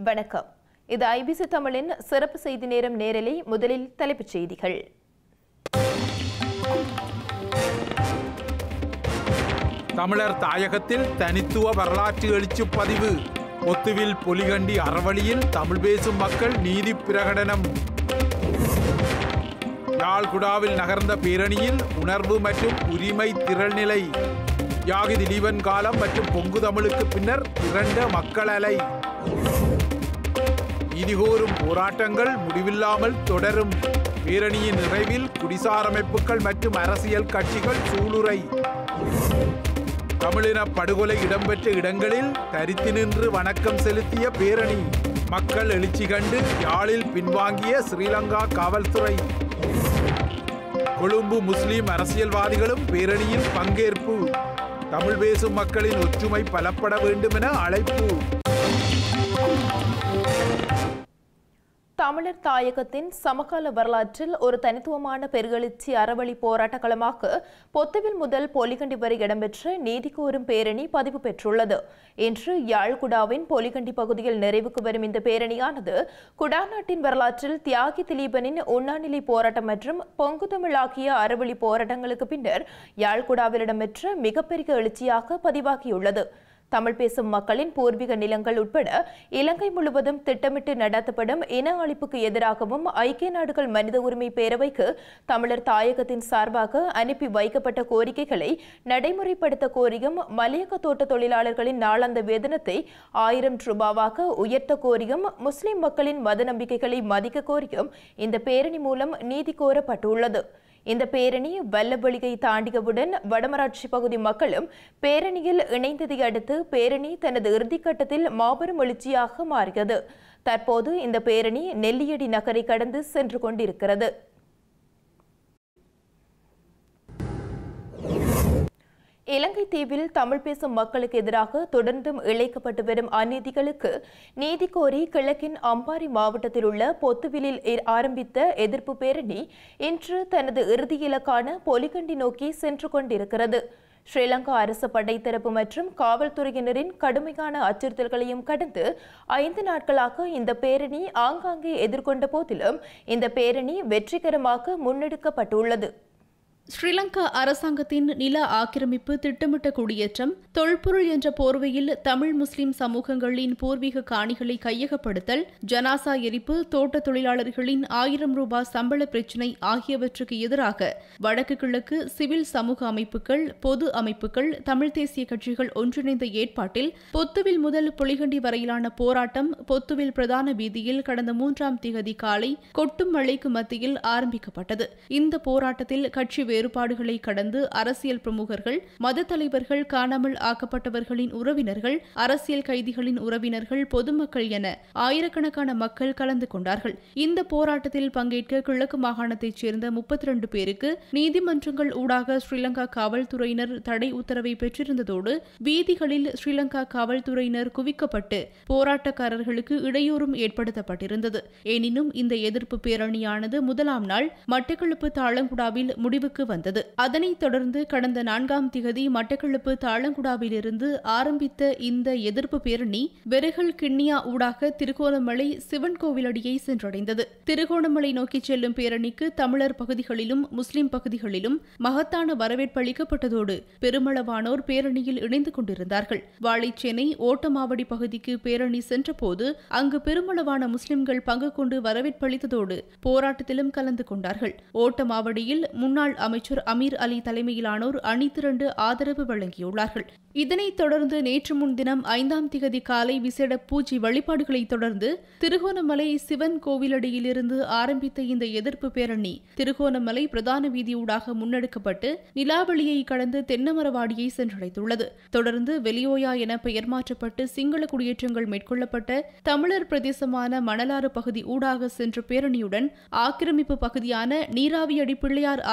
வணக்கம் இது ஐபிசி தமிழின் சிறப்பு செய்தி நேரம் நேரலை முதலில் தலைப்புச் செய்திகள் தமிழர் தாயகத்தில் தனித்துவ வரலாற்று எழுச்சி பதிவு ஒத்துவில் பொலிகண்டி அறவழியில் தமிழ் பேசும் மக்கள் நீதி பிரகடனம் யாழ்குடாவில் நகர்ந்த பேரணியில் உணர்வு மற்றும் உரிமை திரள்நிலை யாகி திலீபன் காலம் மற்றும் பொங்கு தமிழுக்கு பின்னர் திரண்ட மக்கள் அலை நீதிகோரும் போராட்டங்கள் முடிவில்லாமல் தொடரும் பேரணியின் நிறைவில் குடிசார் அமைப்புகள் மற்றும் அரசியல் கட்சிகள் சூளுரை தமிழின படுகொலை இடம்பெற்ற இடங்களில் தரித்து நின்று வணக்கம் செலுத்திய பேரணி மக்கள் எழுச்சி கண்டு யாழில் பின்வாங்கிய ஸ்ரீலங்கா காவல்துறை கொழும்பு முஸ்லிம் அரசியல்வாதிகளும் பேரணியில் பங்கேற்பு தமிழ் பேசும் மக்களின் ஒற்றுமை பலப்பட வேண்டும் என அழைப்பு தமிழர் தாயகத்தின் சமகால வரலாற்றில் ஒரு தனித்துவமான பெருகெழுச்சி அறவழி போராட்ட களமாக பொத்துவில் முதல் பொலிகண்டி வரை இடம்பெற்ற நீதி கோரும் பேரணி பதிவு பெற்றுள்ளது இன்று யாழ்குடாவின் பொலிகண்டி பகுதியில் நிறைவுக்கு வரும் இந்த பேரணியானது குடாநாட்டின் வரலாற்றில் தியாகி திலீபனின் உண்ணாநிலை போராட்டம் மற்றும் பொங்கு தமிழ் ஆகிய அறவழி போராட்டங்களுக்கு பின்னர் யாழ்குடாவில் இடம்பெற்ற மிகப்பெரிய எழுச்சியாக பதிவாகியுள்ளது தமிழ் பேசும் மக்களின் பூர்வீக நிலங்கள் உட்பட இலங்கை முழுவதும் திட்டமிட்டு நடத்தப்படும் இன அழிப்புக்கு எதிராகவும் ஐக்கிய நாடுகள் மனித உரிமை பேரவைக்கு தமிழர் தாயகத்தின் சார்பாக அனுப்பி வைக்கப்பட்ட கோரிக்கைகளை நடைமுறைப்படுத்த கோரியும் மலையக தோட்ட தொழிலாளர்களின் நாளாந்த வேதனத்தை ஆயிரம் ரூபாவாக உயர்த்த கோரியும் முஸ்லிம் மக்களின் மத நம்பிக்கைகளை மதிக்க கோரியும் இந்த பேரணி மூலம் நீதி கோரப்பட்டுள்ளது இந்த பேரணி வல்லவழிகை தாண்டியவுடன் வடமராட்சி பகுதி மக்களும் பேரணியில் இணைந்ததை அடுத்து பேரணி தனது இறுதிக்கட்டத்தில் மாபெரும் எழுச்சியாக மாறியது தற்போது இந்த பேரணி நெல்லியடி நகரை கடந்து சென்று கொண்டிருக்கிறது இலங்கை தீவில் தமிழ் பேசும் மக்களுக்கு எதிராக தொடர்ந்தும் இழைக்கப்பட்டு வரும் அநீதிகளுக்கு நீதி கோரி கிழக்கின் அம்பாரி மாவட்டத்தில் உள்ள பொத்துவிலில் இ- ஆரம்பித்த எதிர்ப்பு பேரணி இன்று தனது இறுதி இலக்கான பொலிகண்டி நோக்கி சென்று கொண்டிருக்கிறது ஸ்ரீலங்கா அரசு படைத்தரப்பு மற்றும் காவல்துறையினரின் கடுமையான அச்சுறுத்தல்களையும் கடந்து ஐந்து நாட்களாக இந்த பேரணி ஆங்காங்கே எதிர்கொண்ட போதிலும் இந்த பேரணி வெற்றிகரமாக முன்னெடுக்கப்பட்டுள்ளது ஸ்ரீலங்கா அரசாங்கத்தின் நில ஆக்கிரமிப்பு திட்டமிட்ட குடியேற்றம் தொல்பொருள் என்ற போர்வையில் தமிழ் முஸ்லிம் சமூகங்களின் பூர்வீக காணிகளை கையகப்படுத்தல் ஜனாசா எரிப்பு தோட்ட தொழிலாளர்களின் ஆயிரம் ரூபாய் சம்பள பிரச்சினை ஆகியவற்றுக்கு எதிராக வடக்கு கிழக்கு சிவில் சமூக அமைப்புகள் பொது அமைப்புகள் தமிழ் தேசிய கட்சிகள் ஒன்றிணைந்த ஏற்பாட்டில் பொத்துவில் முதல் புலிகண்டி வரையிலான போராட்டம் பொத்துவில் பிரதான வீதியில் கடந்த மூன்றாம் திகதி காலை கொட்டும் மழைக்கு மத்தியில் ஆரம்பிக்கப்பட்டது இந்த போராட்டத்தில் கட்சி வேறுபாடுகளை கடந்து அரசியல் பிரமுகர்கள் மத தலைவர்கள் காணாமல் ஆக்கப்பட்டவர்களின் உறவினர்கள் அரசியல் கைதிகளின் உறவினர்கள் பொதுமக்கள் என ஆயிரக்கணக்கான மக்கள் கலந்து கொண்டார்கள் இந்த போராட்டத்தில் பங்கேற்க கிழக்கு மாகாணத்தைச் சேர்ந்த முப்பத்தி ரெண்டு பேருக்கு நீதிமன்றங்கள் ஊடாக ஸ்ரீலங்கா காவல்துறையினர் தடை உத்தரவை பெற்றிருந்ததோடு வீதிகளில் ஸ்ரீலங்கா காவல்துறையினர் குவிக்கப்பட்டு போராட்டக்காரர்களுக்கு இடையூறும் ஏற்படுத்தப்பட்டிருந்தது எனினும் இந்த எதிர்ப்பு பேரணியானது முதலாம் நாள் மட்டக்களப்பு தாளங்குடாவில் முடிவுக்கு வந்தது அதனைத் தொடர்ந்து கடந்த நான்காம் திகதி மட்டக்களப்பு தாளங்குடாவிலிருந்து ஆரம்பித்த இந்த எதிர்ப்பு பேரணி வெறுகல் கிண்ணியா ஊடாக திருகோணமலை சிவன் கோவிலடியை சென்றடைந்தது திருகோணமலை நோக்கிச் செல்லும் பேரணிக்கு தமிழர் பகுதிகளிலும் முஸ்லிம் பகுதிகளிலும் மகத்தான வரவேற்பு அளிக்கப்பட்டதோடு பெருமளவானோர் பேரணியில் இணைந்து கொண்டிருந்தார்கள் வாழைச்சேனை ஓட்டமாவடி பகுதிக்கு பேரணி சென்றபோது அங்கு பெருமளவான முஸ்லிம்கள் பங்கு கொண்டு வரவேற்பளித்ததோடு போராட்டத்திலும் கலந்து கொண்டார்கள் ஓட்டமாவடியில் முன்னாள் அமைச்சர் அமீர் அலி தலைமையிலானோர் அணி திரண்டு ஆதரவு வழங்கியுள்ளார்கள் இதனைத் தொடர்ந்து நேற்று முன்தினம் ஐந்தாம் திகதி காலை விசேட பூஜை வழிபாடுகளைத் தொடர்ந்து திருகோணமலை சிவன் கோவிலடியிலிருந்து ஆரம்பித்த இந்த எதிர்ப்பு பேரணி திருகோணமலை பிரதான வீதியூடாக முன்னெடுக்கப்பட்டு நிலாவளியை கடந்து தென்னமரவாடியை சென்றடைந்துள்ளது தொடர்ந்து வெளியோயா என பெயர் மாற்றப்பட்டு சிங்கள குடியேற்றங்கள் மேற்கொள்ளப்பட்ட தமிழர் பிரதேசமான மணலாறு பகுதி ஊடாக சென்ற பேரணியுடன் ஆக்கிரமிப்பு பகுதியான நீராவியடி பிள்ளையார் ஆலயத்தில்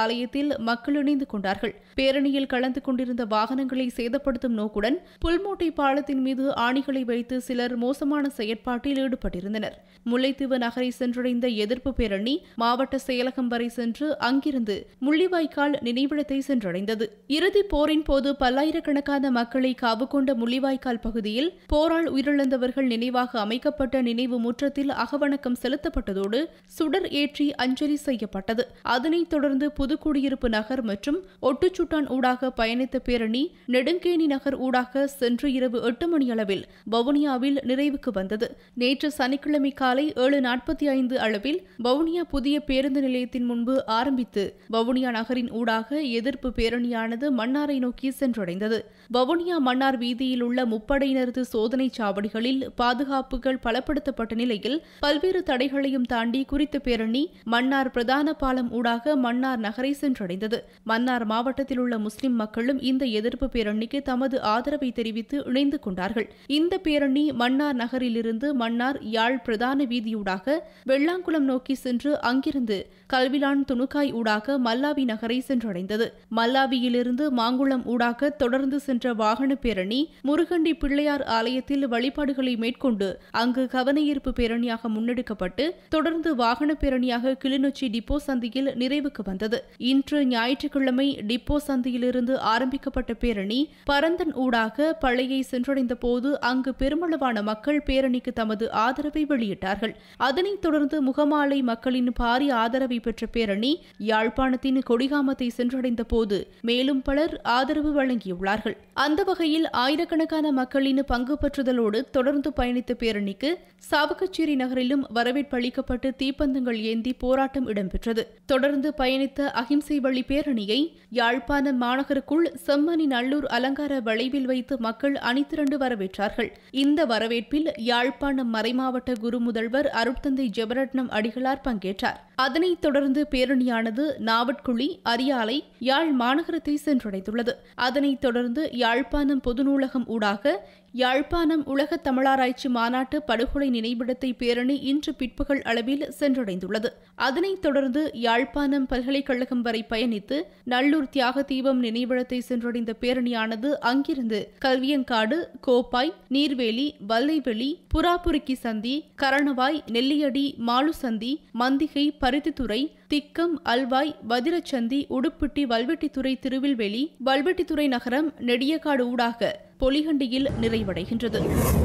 பேரணியில் மக்கள் இணைந்து கொண்டார்கள் பேரணியில் கலந்து கொண்டிருந்த வாகனங்களை சேதப்படுத்தும் நோக்குடன் புல்மோட்டை பாலத்தின் மீது ஆணிகளை வைத்து சிலர் மோசமான செயற்பாட்டில் ஈடுபட்டிருந்தனர் முல்லைத்தீவு நகரை சென்றடைந்த எதிர்ப்பு பேரணி மாவட்ட செயலகம் வரை சென்று அங்கிருந்து முள்ளிவாய்க்கால் நினைவிடத்தை சென்றடைந்தது இறுதிப் போரின் போது பல்லாயிரக்கணக்கான மக்களை காவு கொண்ட முள்ளிவாய்க்கால் பகுதியில் போரால் உயிரிழந்தவர்கள் நினைவாக அமைக்கப்பட்ட நினைவு முற்றத்தில் அகவணக்கம் செலுத்தப்பட்டதோடு சுடர் ஏற்றி அஞ்சலி செய்யப்பட்டது அதனைத் தொடர்ந்து புதுக்குடியிருப்பு நகர் மற்றும் ஒட்டுச்சுட்டான் ஊடாக பயணித்த பேரணி நெடுங்கேணி நகர் ஊடாக சென்று இரவு எட்டு மணி அளவில் வவுனியாவில் நிறைவுக்கு வந்தது நேற்று சனிக்கிழமை காலை ஏழு நாற்பத்தி ஐந்து அளவில் வவுனியா புதிய பேருந்து நிலையத்தின் முன்பு ஆரம்பித்து வவுனியா நகரின் ஊடாக எதிர்ப்பு பேரணியானது மன்னாரை நோக்கி சென்றடைந்தது வவுனியா மன்னார் வீதியில் உள்ள முப்படையினரது சோதனைச் சாவடிகளில் பாதுகாப்புகள் பலப்படுத்தப்பட்ட நிலையில் பல்வேறு தடைகளையும் தாண்டி குறித்த பேரணி மன்னார் பிரதான பாலம் ஊடாக மன்னார் நகரை சென்றடைந்தது மன்னார் மாவட்டத்தில் உள்ள முஸ்லிம் மக்களும் இந்த எதிர்ப்பு பேரணிக்கு தமது ஆதரவை தெரிவித்து இணைந்து கொண்டார்கள் இந்த பேரணி மன்னார் நகரிலிருந்து மன்னார் யாழ் பிரதான வீதியூடாக வெள்ளாங்குளம் நோக்கி சென்று அங்கிருந்து கல்விலான் துணுக்காய் ஊடாக மல்லாவி நகரை சென்றடைந்தது மல்லாவியிலிருந்து மாங்குளம் ஊடாக தொடர்ந்து சென்ற வாகன பேரணி முருகண்டி பிள்ளையார் ஆலயத்தில் வழிபாடுகளை மேற்கொண்டு அங்கு கவனஈர்ப்பு பேரணியாக முன்னெடுக்கப்பட்டு தொடர்ந்து வாகன பேரணியாக கிளிநொச்சி டிப்போ சந்தியில் நிறைவுக்கு வந்தது இன்று ஞாயிற்றுக்கிழமை டிப்போ சந்தியிலிருந்து ஆரம்பிக்கப்பட்ட பேரணி பரந்தன் ஊடாக பழையை சென்றடைந்த போது அங்கு பெருமளவான மக்கள் பேரணிக்கு தமது ஆதரவை வெளியிட்டார்கள் அதனைத் தொடர்ந்து முகமாலை மக்களின் பாரிய ஆதரவை பெற்ற பேரணி யாழ்ப்பாணத்தின் கொடிகாமத்தை சென்றடைந்த போது மேலும் பலர் ஆதரவு வழங்கியுள்ளார்கள் அந்த வகையில் ஆயிரக்கணக்கான மக்களின் பங்கு பற்றுதலோடு தொடர்ந்து பயணித்த பேரணிக்கு சாவகச்சேரி நகரிலும் வரவேற்பு அளிக்கப்பட்டு தீப்பந்தங்கள் ஏந்தி போராட்டம் இடம்பெற்றது தொடர்ந்து பயணித்த அகிம்சை வழி பேரணியை யாழ்ப்பாணம் மாநகருக்குள் செம்மணி நல்லூர் அலங்கார வளைவில் வைத்து மக்கள் அணிதிரண்டு வரவேற்றார்கள் இந்த வரவேற்பில் யாழ்ப்பாணம் மறைமாவட்ட குரு முதல்வர் அருட்தந்தை ஜெபரட்னம் அடிகளார் பங்கேற்றார் அதனைத் தொடர்ந்து பேரணியானது நாவட்குழி அரியாலை யாழ் மாநகரத்தை சென்றடைந்துள்ளது அதனைத் தொடர்ந்து யாழ்ப்பாணம் பொது நூலகம் ஊடாக யாழ்ப்பாணம் உலக தமிழாராய்ச்சி மாநாட்டு படுகொலை நினைவிடத்தை பேரணி இன்று பிற்பகல் அளவில் சென்றடைந்துள்ளது அதனைத் தொடர்ந்து யாழ்ப்பாணம் பல்கலைக்கழகம் வரை பயணித்து நல்லூர் தியாக தீபம் நினைவிடத்தை சென்றடைந்த பேரணியானது அங்கிருந்து கல்வியங்காடு கோப்பாய் நீர்வேலி வல்லைவெளி புறாபுரிக்கி சந்தி கரணவாய் நெல்லியடி மாலுசந்தி மந்திகை பருத்தித்துறை திக்கம் அல்வாய் வதிரச்சந்தி உடுப்பிட்டி வல்வெட்டித்துறை திருவில்வெளி வல்வெட்டித்துறை நகரம் நெடியக்காடு ஊடாக பொலிகண்டியில் நிறைவடைகின்றது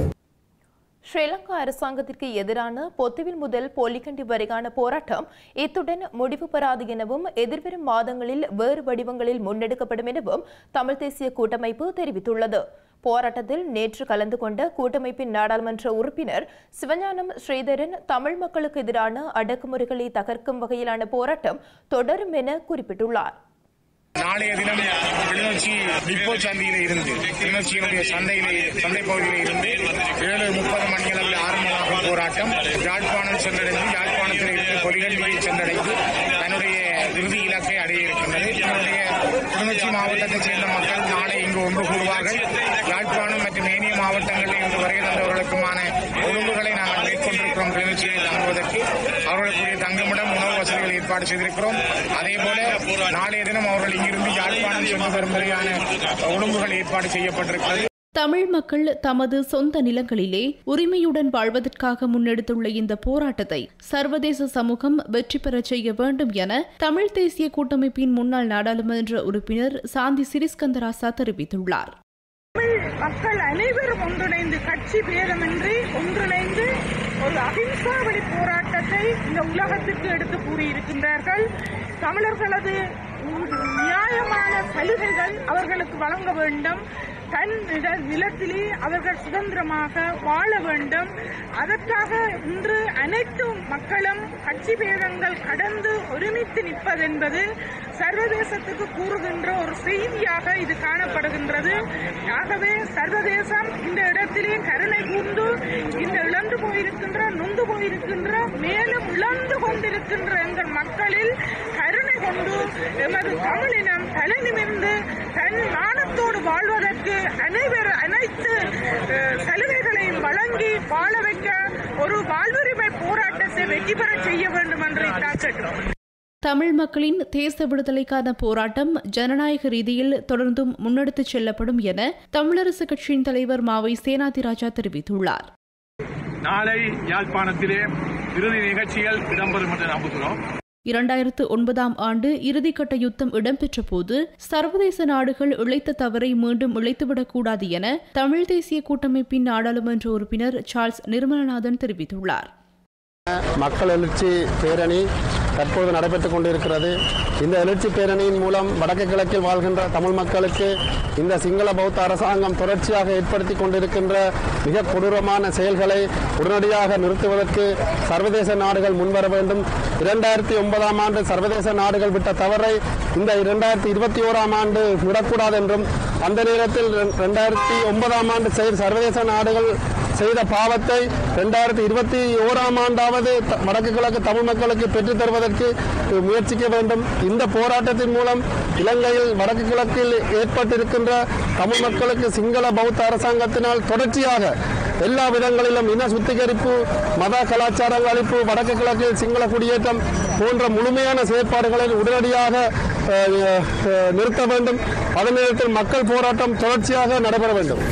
ஸ்ரீலங்கா அரசாங்கத்திற்கு எதிரான பொத்துவில் முதல் பொலிகண்டி வரைக்கான போராட்டம் இத்துடன் முடிவு பெறாது எனவும் எதிர்வரும் மாதங்களில் வேறு வடிவங்களில் முன்னெடுக்கப்படும் எனவும் தமிழ் தேசிய கூட்டமைப்பு தெரிவித்துள்ளது போராட்டத்தில் நேற்று கலந்து கொண்ட கூட்டமைப்பின் நாடாளுமன்ற உறுப்பினர் சிவஞானம் ஸ்ரீதரன் தமிழ் மக்களுக்கு எதிரான அடக்குமுறைகளை தகர்க்கும் வகையிலான போராட்டம் தொடரும் என குறிப்பிட்டுள்ளார் நாளைய தினம் கிளிநொச்சி டிப்போ சந்தையில இருந்து கிளிநொச்சியினுடைய சந்தையில சந்தை பகுதியில இருந்து ஏழு முப்பது மணி அளவில் ஆரம்பமாகும் போராட்டம் யாழ்ப்பாணம் சென்றடைந்து யாழ்ப்பாணத்தில் இருந்து பொலிகண்டியை சென்றடைந்து தன்னுடைய இறுதி இலக்கை அடைய இருக்கின்றது என்னுடைய கிளிநொச்சி மாவட்டத்தைச் சேர்ந்த மக்கள் நாளை இங்கு ஒன்று கூடுவார்கள் யாழ்ப்பாணம் மற்றும் ஏனைய மாவட்டங்களில் இன்று வருகை தந்தவர்களுக்குமான ஒழுங்குகளை நாங்கள் மேற்கொண்டிருக்கிறோம் கிளிநொச்சியில் தங்குவதற்கு அவர்களுக்குரிய தங்குமிடம் உணவு வசதிகள் ஏற்பாடு செய்திருக்கிறோம் அதே போல நாளைய தினம் அவர்கள் இங்கிருந்து யாழ்ப்பாணம் சென்று வரும் வரையான ஒழுங்குகள் ஏற்பாடு செய்யப்பட்டிருக்கிறது தமிழ் மக்கள் தமது சொந்த நிலங்களிலே உரிமையுடன் வாழ்வதற்காக முன்னெடுத்துள்ள இந்த போராட்டத்தை சர்வதேச சமூகம் வெற்றி பெறச் செய்ய வேண்டும் என தமிழ் தேசிய கூட்டமைப்பின் முன்னாள் நாடாளுமன்ற உறுப்பினர் சாந்தி சிறிஸ்கந்தராசா தெரிவித்துள்ளார் தமிழ் மக்கள் அனைவரும் ஒன்றிணைந்து கட்சி பேதமின்றி ஒன்றிணைந்து ஒரு அகிம்சா வழி போராட்டத்தை இந்த உலகத்திற்கு எடுத்து கூறியிருக்கின்றார்கள் தமிழர்களது நியாயமான சலுகைகள் அவர்களுக்கு வழங்க வேண்டும் தன் நில- நிலத்திலே அவர்கள் சுதந்திரமாக வாழ வேண்டும் அதற்காக இன்று அனைத்து மக்களும் கட்சி பேதங்கள் கடந்து ஒருமித்து நிற்பதென்பது சர்வதேசத்துக்கு கூறுகின்ற ஒரு செய்தியாக இது காணப்படுகின்றது ஆகவே சர்வதேசம் இந்த இடத்திலே கருணை கூர்ந்து இந்த இழந்து போயிருக்கின்ற நொந்து போயிருக்கின்ற மேலும் இழந்து கொண்டிருக்கின்ற எங்கள் மக்களில் கருணை கொண்டு எமது தமிழினம் தலை நிமிர்ந்து தன் மானத்தோடு வாழ்வதற்கு அனைவர் அனைத்து அஹ், சலுகைகளையும் வழங்கி வாழ வைக்க ஒரு வாழ்வுரிமை போராட்டத்தை வெற்றி பெற செய்ய வேண்டும் என்று இத்தாக்கட்டும் தமிழ் மக்களின் தேச விடுதலைக்கான போராட்டம் ஜனநாயக ரீதியில் தொடர்ந்தும் முன்னெடுத்துச் செல்லப்படும் என தமிழரசு கட்சியின் தலைவர் மாவை சேனாதிராஜா தெரிவித்துள்ளார் நாளை யாழ்ப்பாணத்திலே இறுதி நிகழ்ச்சிகள் இடம்பெறும் என்று நம்புகிறோம் இரண்டாயிரத்து ஒன்பதாம் ஆண்டு இறுதிக்கட்ட யுத்தம் இடம்பெற்ற போது சர்வதேச நாடுகள் இழைத்த தவறை மீண்டும் இழைத்துவிடக்கூடாது என தமிழ் தேசிய கூட்டமைப்பின் நாடாளுமன்ற உறுப்பினர் சார்ல்ஸ் நிர்மலநாதன் தெரிவித்துள்ளார் மக்கள் எழுச்சி பேரணி தற்போது நடைபெற்றுக் கொண்டிருக்கிறது இந்த எழுச்சி பேரணியின் மூலம் வடக்கு கிழக்கில் வாழ்கின்ற தமிழ் மக்களுக்கு இந்த சிங்கள பௌத்த அரசாங்கம் தொடர்ச்சியாக ஏற்படுத்தி கொண்டிருக்கின்ற மிக கொடூரமான செயல்களை உடனடியாக நிறுத்துவதற்கு சர்வதேச நாடுகள் முன்வர வேண்டும் இரண்டாயிரத்தி ஒன்பதாம் ஆண்டு சர்வதேச நாடுகள் விட்ட தவறை இந்த இரண்டாயிரத்தி இருபத்தி ஓராம் ஆண்டு விடக்கூடாது என்றும் அந்த நேரத்தில் இரண்டாயிரத்தி ஒன்பதாம் ஆண்டு செயல் சர்வதேச நாடுகள் செய்த பாவத்தை இரண்டாயிரத்தி இருபத்தி ஓராம் ஆண்டாவது த- வடக்கு கிழக்கு தமிழ் மக்களுக்கு பெற்றுத் தருவதற்கு முயற்சிக்க வேண்டும் இந்த போராட்டத்தின் மூலம் இலங்கையில் வடக்கு கிழக்கில் ஏற்பட்டிருக்கின்ற தமிழ் மக்களுக்கு சிங்கள பௌத்த அரசாங்கத்தினால் தொடர்ச்சியாக எல்லா விதங்களிலும் இன சுத்திகரிப்பு மத கலாச்சார அழிப்பு வடக்கு கிழக்கில் சிங்கள குடியேற்றம் போன்ற முழுமையான செயற்பாடுகளை உடனடியாக அஹ், அஹ், நிறுத்த வேண்டும் அதே நேரத்தில் மக்கள் போராட்டம் தொடர்ச்சியாக நடைபெற வேண்டும்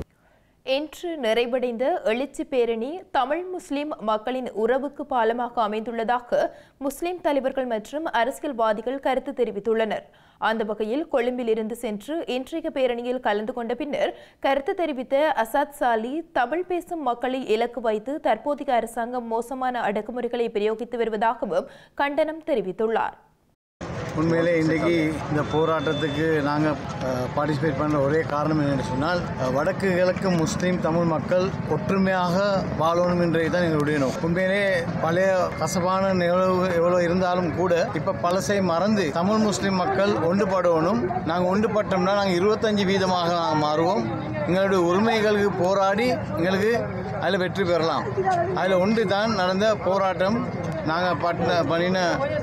இன்று நிறைவடைந்த எழுச்சி பேரணி தமிழ் முஸ்லிம் மக்களின் உறவுக்கு பாலமாக அமைந்துள்ளதாக முஸ்லிம் தலைவர்கள் மற்றும் அரசியல்வாதிகள் கருத்து தெரிவித்துள்ளனர் அந்த வகையில் கொழும்பில் இருந்து சென்று இன்றைய பேரணியில் கலந்து கொண்ட பின்னர் கருத்து தெரிவித்த அசாத் சாலி தமிழ் பேசும் மக்களை இலக்கு வைத்து தற்போதைய அரசாங்கம் மோசமான அடக்குமுறைகளை பிரயோகித்து வருவதாகவும் கண்டனம் தெரிவித்துள்ளார் உண்மையிலே இன்றைக்கு இந்த போராட்டத்துக்கு நாங்கள் பார்ட்டிசிபேட் பண்ண ஒரே காரணம் என்னென்னு சொன்னால் அஹ், வடக்கு கிழக்கு முஸ்லீம் தமிழ் மக்கள் ஒற்றுமையாக வாழணும் என்றே தான் எங்களுடைய நோக்கம் உண்மையிலே பழைய கசப்பான எவ்வளவு எவ்வளோ இருந்தாலும் கூட இப்போ பழசை மறந்து தமிழ் முஸ்லீம் மக்கள் ஒன்றுபடணும் நாங்கள் ஒன்றுபட்டோம்னா நாங்கள் இருபத்தஞ்சு வீதமாக நாங்கள் மாறுவோம் எங்களுடைய உரிமைகளுக்கு போராடி எங்களுக்கு அதில் வெற்றி பெறலாம் அதில் ஒன்று தான் நடந்த போராட்டம் நாங்கள் பட்டின பண்ணின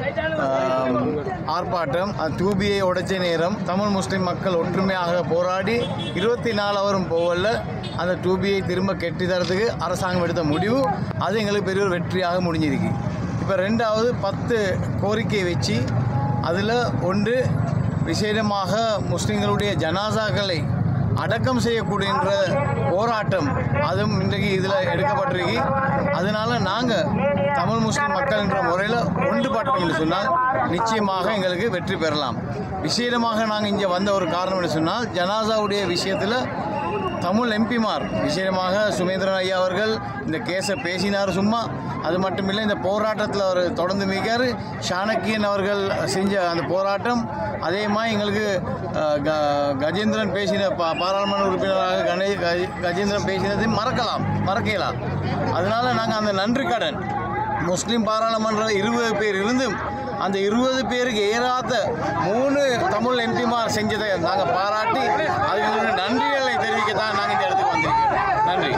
ஆம், ஆர்ப்பாட்டம் அது தூபியை உடைச்ச நேரம் தமிழ் முஸ்லிம் மக்கள் ஒற்றுமையாக போராடி இருபத்தி நாலாவரும் போகல அந்த டூபியை திரும்ப கெட்டி தரத்துக்கு அரசாங்கம் எடுத்த முடிவு அது எங்களுக்கு பெரிய ஒரு வெற்றியாக முடிஞ்சிருக்கு இப்போ ரெண்டாவது பத்து கோரிக்கை வச்சு அதில் ஒன்று விசேடமாக முஸ்லிம்களுடைய ஜனாசாக்களை அடக்கம் செய்யக்கூடியன்ற போராட்டம் அதுவும் இன்றைக்கு இதில் எடுக்கப்பட்டிருக்கு அதனால நாங்கள் தமிழ் முஸ்லிம் மக்கள் என்ற முறையில் ஒன்றுபட்டோம் என்று சொன்னால் நிச்சயமாக எங்களுக்கு வெற்றி பெறலாம் விசேடமாக நாங்கள் இங்கே வந்த ஒரு காரணம் என்று சொன்னால் ஜனாசாவுடைய விஷயத்தில் தமிழ் எம்பிமார் விசேடமாக சுமேந்திரன் ஐயா அவர்கள் இந்த கேஸை பேசினார் சும்மா அது மட்டும் இல்லை இந்த போராட்டத்தில் அவர் தொடர்ந்து மிகார் சாணக்கியன் அவர்கள் செஞ்ச அந்த போராட்டம் அதே மாதிரி எங்களுக்கு அஹ், க- கஜேந்திரன் பேசின பா பாராளுமன்ற உறுப்பினராக கணே க- கஜேந்திரன் பேசினதை மறக்கலாம் மறக்கலாம் அதனால நாங்கள் அந்த நன்றி கடன் முஸ்லீம் பாராளுமன்ற இருபது பேர் இருந்தும் அந்த இருபது பேருக்கு ஏறாத மூணு தமிழ் எம்பிமார் செஞ்சதை நாங்கள் பாராட்டி அதுக்கு நன்றிகளை தெரிவிக்கத்தான் நாங்கள் இந்த இடத்துக்கு வந்திருக்கோம் நன்றி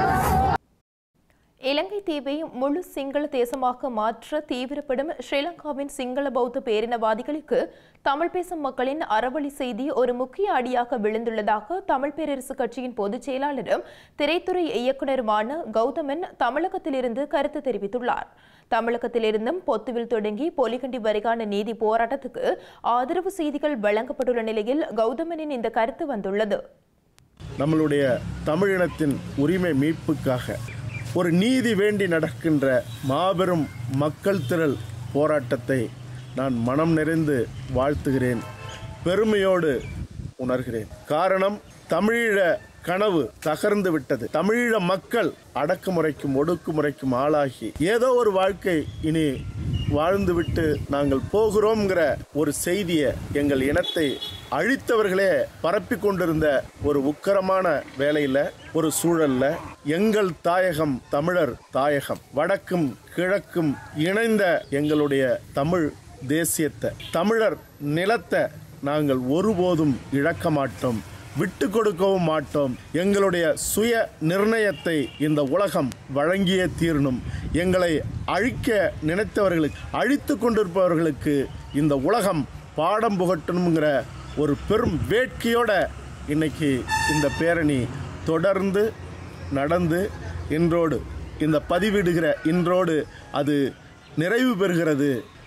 இலங்கை தீவை முழு சிங்கள தேசமாக மாற்ற தீவிரப்படும் ஸ்ரீலங்காவின் சிங்கள பௌத்த பேரினவாதிகளுக்கு தமிழ் பேசும் மக்களின் அறவழி செய்தி ஒரு முக்கிய அடியாக விழுந்துள்ளதாக தமிழ் பேரரசு கட்சியின் பொதுச் செயலாளரும் திரைத்துறை இயக்குனருமான கௌதமன் தமிழகத்திலிருந்து கருத்து தெரிவித்துள்ளார் தமிழகத்திலிருந்தும் பொத்துவில் தொடங்கி பொலிகண்டி வரைக்கான நீதி போராட்டத்துக்கு ஆதரவு செய்திகள் வழங்கப்பட்டுள்ள நிலையில் கௌதமனின் இந்த கருத்து வந்துள்ளது நம்மளுடைய தமிழினத்தின் உரிமை மீட்புக்காக ஒரு நீதி வேண்டி நடக்கின்ற மாபெரும் மக்கள் திரள் போராட்டத்தை நான் மனம் நிறைந்து வாழ்த்துகிறேன் பெருமையோடு உணர்கிறேன் காரணம் தமிழீழ கனவு தகர்ந்து விட்டது தமிழீழ மக்கள் அடக்குமுறைக்கும் ஒடுக்குமுறைக்கும் ஆளாகி ஏதோ ஒரு வாழ்க்கை இனி வாழ்ந்துவிட்டு நாங்கள் போகிறோம்ங்கிற ஒரு செய்தியை எங்கள் இனத்தை அழித்தவர்களே பரப்பி கொண்டிருந்த ஒரு உக்கரமான வேலையில ஒரு சூழல்ல எங்கள் தாயகம் தமிழர் தாயகம் வடக்கும் கிழக்கும் இணைந்த எங்களுடைய தமிழ் தேசியத்தை தமிழர் நிலத்தை நாங்கள் ஒருபோதும் இழக்க மாட்டோம் விட்டு கொடுக்கவும் மாட்டோம் எங்களுடைய சுய நிர்ணயத்தை இந்த உலகம் வழங்கியே தீரணும் எங்களை அழிக்க நினைத்தவர்களுக்கு அழித்து கொண்டிருப்பவர்களுக்கு இந்த உலகம் பாடம் புகட்டணுங்கிற ஒரு பெரும் வேட்கையோட இன்னைக்கு இந்த பேரணி தொடர்ந்து நடந்து இன்றோடு இந்த பதிவிடுகிற இன்றோடு அது நிறைவு பெறுகிறது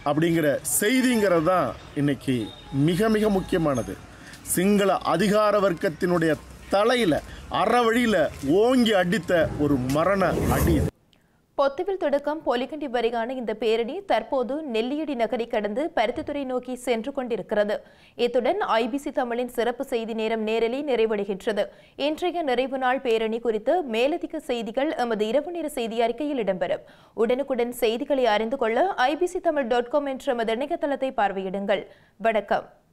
அப்படிங்கிற செய்திங்கிறது தான் இன்னைக்கு மிக மிக முக்கியமானது சிங்கள அதிகார வர்க்கத்தினுடைய தலையில் அறவழியில் ஓங்கி அடித்த ஒரு மரண அடி இது பொத்துவில் தொடக்கம் பொலிகண்டி வரையான இந்த பேரணி தற்போது நெல்லியடி நகரை கடந்து பருத்தித்துறை நோக்கி சென்று கொண்டிருக்கிறது இத்துடன் ஐபிசி தமிழின் சிறப்பு செய்தி நேரம் நேரலை நிறைவடைகின்றது இன்றைய நிறைவு நாள் பேரணி குறித்து மேலதிக செய்திகள் எமது இரவு நேர செய்தி அறிக்கையில் இடம்பெறும் உடனுக்குடன் செய்திகளை அறிந்து கொள்ள ஐபிசி தமிழ் டாட் காம் என்ற எமது இணையதளத்தை பார்வையிடுங்கள் வணக்கம்